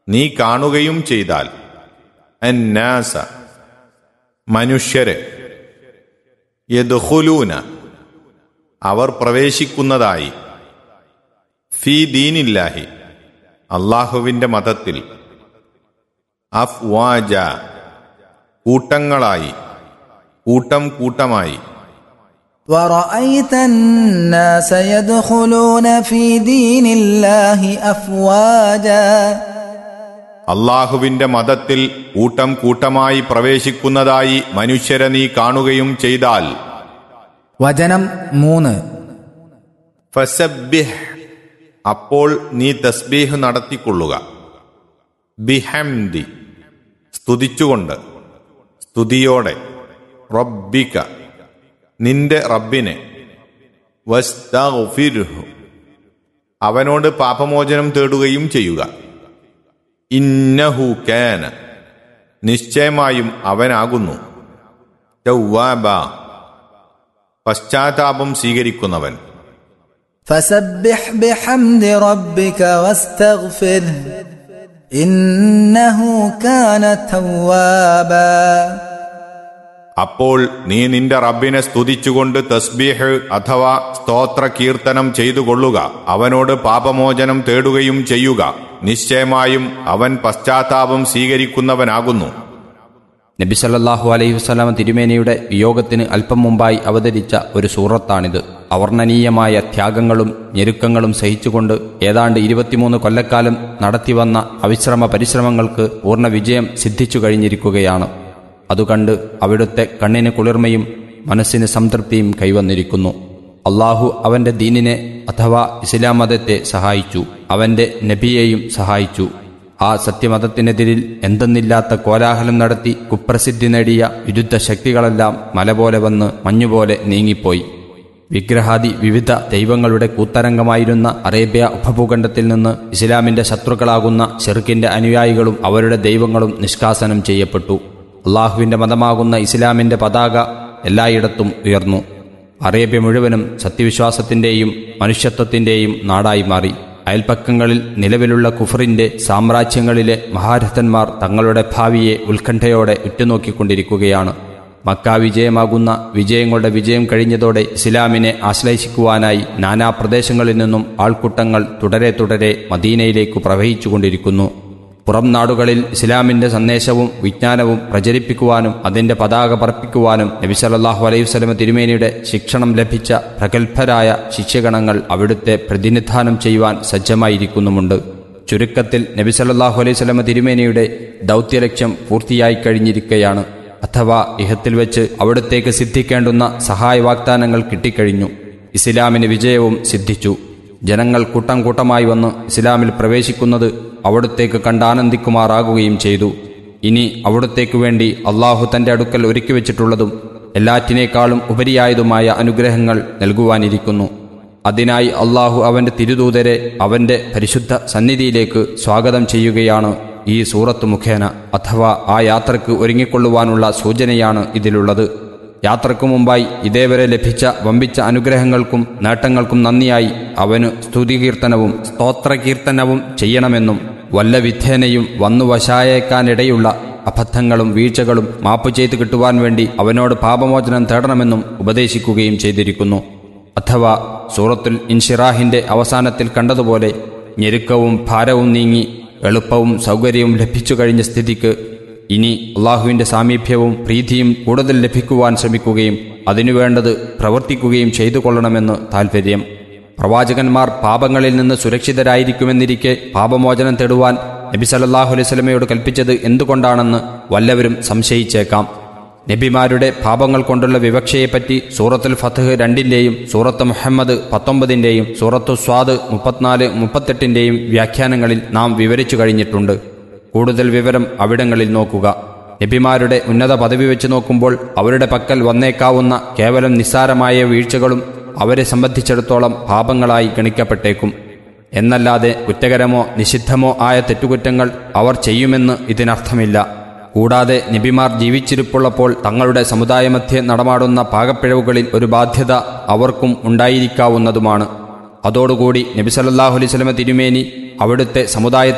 നീ കാണുകയും ചെയ്താൽ അന്നാസ മനുഷ്യരെ യദ്ഖുലൂന അവർ പ്രവേശിക്കുന്നതായി ഫീ ദീനില്ലാഹി അള്ളാഹുവിന്റെ മതത്തിൽ അഫ്വാജ കൂട്ടങ്ങളായി കൂട്ടം കൂട്ടമായി ورأيت الناس يدخلون في دين الله أفواجا അള്ളാഹുവിന്റെ മതത്തിൽ കൂട്ടം കൂട്ടമായി പ്രവേശിക്കുന്നതായി മനുഷ്യരെ നീ കാണുകയും ചെയ്താൽ വചനം മൂന്ന് ഫസബ്ബിഹ് അപ്പോൾ നീ തസ്ബീഹ് നടത്തിക്കൊള്ളുക ബിഹംദി സ്തുതിച്ചുകൊണ്ട് സ്തുതിയോടെ റബ്ബിക നിന്റെ റബ്ബിനെ വസ്തഗ്ഫിർഹു അവനോട് പാപമോചനം തേടുകയും ചെയ്യുക ഇന്നഹു കാന നിശ്ചയമായും അവനാകുന്നു തവ്വാബ പശ്ചാത്താപം സ്വീകരിക്കുന്നവൻ فسبح بحمد ربك واستغفره إنه كان توابا അപ്പോൾ നീ നിന്റെ റബ്ബിനെ സ്തുതിച്ചുകൊണ്ട് തസ്ബീഹ് അഥവാ സ്തോത്ര കീർത്തനം ചെയ്തു കൊള്ളുക അവനോട് പാപമോചനം തേടുകയും ചെയ്യുക നിശ്ചയമായും അവൻ പശ്ചാത്താപം സ്വീകരിക്കുന്നവനാകുന്നു നബി സല്ലല്ലാഹു അലൈഹി വസല്ലമ തിരുമേനിയുടെ വിയോഗത്തിന് അല്പം മുമ്പായി അവതരിച്ച ഒരു സൂറത്താണിത് അവർണ്ണനീയമായ ത്യാഗങ്ങളും ഞെരുക്കങ്ങളും സഹിച്ചുകൊണ്ട് ഏതാണ്ട് ഇരുപത്തിമൂന്ന് കൊല്ലക്കാലം നടത്തിവന്ന അവിശ്രമ പരിശ്രമങ്ങൾക്ക് പൂർണ്ണ വിജയം സിദ്ധിച്ചു കഴിഞ്ഞിരിക്കുകയാണ് അതുകണ്ട് അവിടുത്തെ കണ്ണിന് കുളിർമയും മനസ്സിന് സംതൃപ്തിയും കൈവന്നിരിക്കുന്നു അള്ളാഹു അവന്റെ ദീനിനെ അഥവാ ഇസ്ലാം മതത്തെ സഹായിച്ചു അവന്റെ നബിയെയും സഹായിച്ചു ആ സത്യമതത്തിനെതിരിൽ എന്തെന്നില്ലാത്ത കോലാഹലം നടത്തി കുപ്രസിദ്ധി നേടിയ വിരുദ്ധ ശക്തികളെല്ലാം മല പോലെ വന്ന് മഞ്ഞുപോലെ നീങ്ങിപ്പോയി വിഗ്രഹാദി വിവിധ ദൈവങ്ങളുടെ കൂത്തരംഗമായിരുന്ന അറേബ്യ ഉപഭൂഖണ്ഡത്തിൽ നിന്ന് ഇസ്ലാമിന്റെ ശത്രുക്കളാകുന്ന ഷെർക്കിന്റെ അനുയായികളും അവരുടെ ദൈവങ്ങളും നിഷ്കാസനം ചെയ്യപ്പെട്ടു അള്ളാഹുവിന്റെ മതമാകുന്ന ഇസ്ലാമിന്റെ പതാക എല്ലായിടത്തും ഉയർന്നു അറേബ്യ മുഴുവനും സത്യവിശ്വാസത്തിന്റെയും മനുഷ്യത്വത്തിന്റെയും നാടായി മാറി അയൽപ്പക്കങ്ങളിൽ നിലവിലുള്ള കുഫറിന്റെ സാമ്രാജ്യങ്ങളിലെ മഹാരഥന്മാർ തങ്ങളുടെ ഭാവിയെ ഉത്കണ്ഠയോടെ ഉറ്റുനോക്കിക്കൊണ്ടിരിക്കുകയാണ് മക്ക വിജയമാകുന്ന വിജയങ്ങളുടെ വിജയം കഴിഞ്ഞതോടെ ഇസ്ലാമിനെ ആശ്ലേഷിക്കുവാനായി നാനാ പ്രദേശങ്ങളിൽ നിന്നും ആൾക്കൂട്ടങ്ങൾ തുടരെ തുടരെ മദീനയിലേക്ക് പ്രവഹിച്ചുകൊണ്ടിരിക്കുന്നു പുറം നാടുകളിൽ ഇസ്ലാമിന്റെ സന്ദേശവും വിജ്ഞാനവും പ്രചരിപ്പിക്കുവാനും അതിന്റെ പതാക പറപ്പിക്കുവാനും നബി സല്ലല്ലാഹു അലൈഹി വസല്ലമ തിരുമേനിയുടെ ശിക്ഷണം ലഭിച്ച പ്രഗത്ഭരായ ശിഷ്യഗണങ്ങൾ അവിടുത്തെ പ്രതിനിധാനം ചെയ്യുവാൻ സജ്ജമായിരിക്കുന്നുമുണ്ട് ചുരുക്കത്തിൽ നബി സല്ലല്ലാഹു അലൈഹി വസല്ലമ തിരുമേനിയുടെ ദൗത്യലക്ഷ്യം പൂർത്തിയായി കഴിഞ്ഞിരിക്കുകയാണ് അഥവാ ഇഹത്തിൽ വെച്ച് അവിടത്തേക്ക് സിദ്ധിക്കേണ്ടുന്ന സഹായ വാഗ്ദാനങ്ങൾ കിട്ടിക്കഴിഞ്ഞു ഇസ്ലാമിന് വിജയവും സിദ്ധിച്ചു ജനങ്ങൾ കൂട്ടം കൂട്ടമായി വന്ന് ഇസ്ലാമിൽ പ്രവേശിക്കുന്നത് അവിടത്തേക്ക് കണ്ടാനന്ദിക്കുമാറാകുകയും ചെയ്തു ഇനി അവിടത്തേക്കു വേണ്ടി അള്ളാഹു തന്റെ അടുക്കൽ ഒരുക്കി വെച്ചിട്ടുള്ളതും എല്ലാറ്റിനേക്കാളും ഉപരിയായതുമായ അനുഗ്രഹങ്ങൾ നൽകുവാനിരിക്കുന്നു അതിനായി അള്ളാഹു അവന്റെ തിരുദൂതരെ അവന്റെ പരിശുദ്ധ സന്നിധിയിലേക്ക് സ്വാഗതം ചെയ്യുകയാണ് ഈ സൂറത്ത് മുഖേന അഥവാ ആ യാത്രയ്ക്ക് ഒരുങ്ങിക്കൊള്ളുവാനുള്ള സൂചനയാണ് ഇതിലുള്ളത് യാത്രയ്ക്കു മുമ്പായി ഇതേവരെ ലഭിച്ച വമ്പിച്ച അനുഗ്രഹങ്ങൾക്കും നേട്ടങ്ങൾക്കും നന്ദിയായി അവനു സ്തുതികീർത്തനവും സ്തോത്രകീർത്തനവും ചെയ്യണമെന്നും വല്ല വിധേനയും വന്നു വശായേക്കാനിടയുള്ള അബദ്ധങ്ങളും വീഴ്ചകളും മാപ്പ് ചെയ്തു കിട്ടുവാൻ വേണ്ടി അവനോട് പാപമോചനം തേടണമെന്നും ഉപദേശിക്കുകയും ചെയ്തിരിക്കുന്നു അഥവാ സൂറത്തുൽ ഇൻഷിറാഹിന്റെ അവസാനത്തിൽ കണ്ടതുപോലെ ഞെരുക്കവും ഭാരവും നീങ്ങി എളുപ്പവും സൗകര്യവും ലഭിച്ചു കഴിഞ്ഞ സ്ഥിതിക്ക് ഇനി അള്ളാഹുവിന്റെ സാമീപ്യവും പ്രീതിയും കൂടുതൽ ലഭിക്കുവാൻ ശ്രമിക്കുകയും അതിനുവേണ്ടത് പ്രവർത്തിക്കുകയും ചെയ്തു കൊള്ളണമെന്ന് താൽപ്പര്യം പ്രവാചകന്മാർ പാപങ്ങളിൽ നിന്ന് സുരക്ഷിതരായിരിക്കുമെന്നിരിക്കെ പാപമോചനം തേടുവാൻ നബി സല്ലല്ലാഹു അലൈഹി സ്വലമയോട് കൽപ്പിച്ചത് എന്തുകൊണ്ടാണെന്ന് വല്ലവരും സംശയിച്ചേക്കാം നബിമാരുടെ പാപങ്ങൾ കൊണ്ടുള്ള വിവക്ഷയെപ്പറ്റി സൂറത്തുൽ ഫതഹ് രണ്ടിന്റെയും സൂറത്ത് മുഹമ്മദ് പത്തൊമ്പതിന്റെയും സൂറത്തു സ്വാദ് മുപ്പത്തിനാല് മുപ്പത്തെട്ടിന്റെയും വ്യാഖ്യാനങ്ങളിൽ നാം വിവരിച്ചു കഴിഞ്ഞിട്ടുണ്ട് കൂടുതൽ വിവരം അവിടങ്ങളിൽ നോക്കുക നബിമാരുടെ ഉന്നത പദവി വെച്ച് നോക്കുമ്പോൾ അവരുടെ പക്കൽ വന്നേക്കാവുന്ന കേവലം നിസ്സാരമായ വീഴ്ചകളും അവരെ സംബന്ധിച്ചിടത്തോളം പാപങ്ങളായി ഗണിക്കപ്പെട്ടേക്കും എന്നല്ലാതെ കുറ്റകരമോ നിഷിദ്ധമോ ആയ തെറ്റുകുറ്റങ്ങൾ അവർ ചെയ്യുമെന്ന് ഇതിനർത്ഥമില്ല കൂടാതെ നബിമാർ ജീവിച്ചിരിപ്പുള്ളപ്പോൾ തങ്ങളുടെ സമുദായമധ്യേ നടമാടുന്ന പാകപ്പിഴവുകളിൽ ഒരു ബാധ്യത അവർക്കും ഉണ്ടായിരിക്കാവുന്നതുമാണ് അതോടുകൂടി നബി സല്ലല്ലാഹു അലൈഹി വസല്ലമ തിരുമേനി അവിടുത്തെ സമുദായ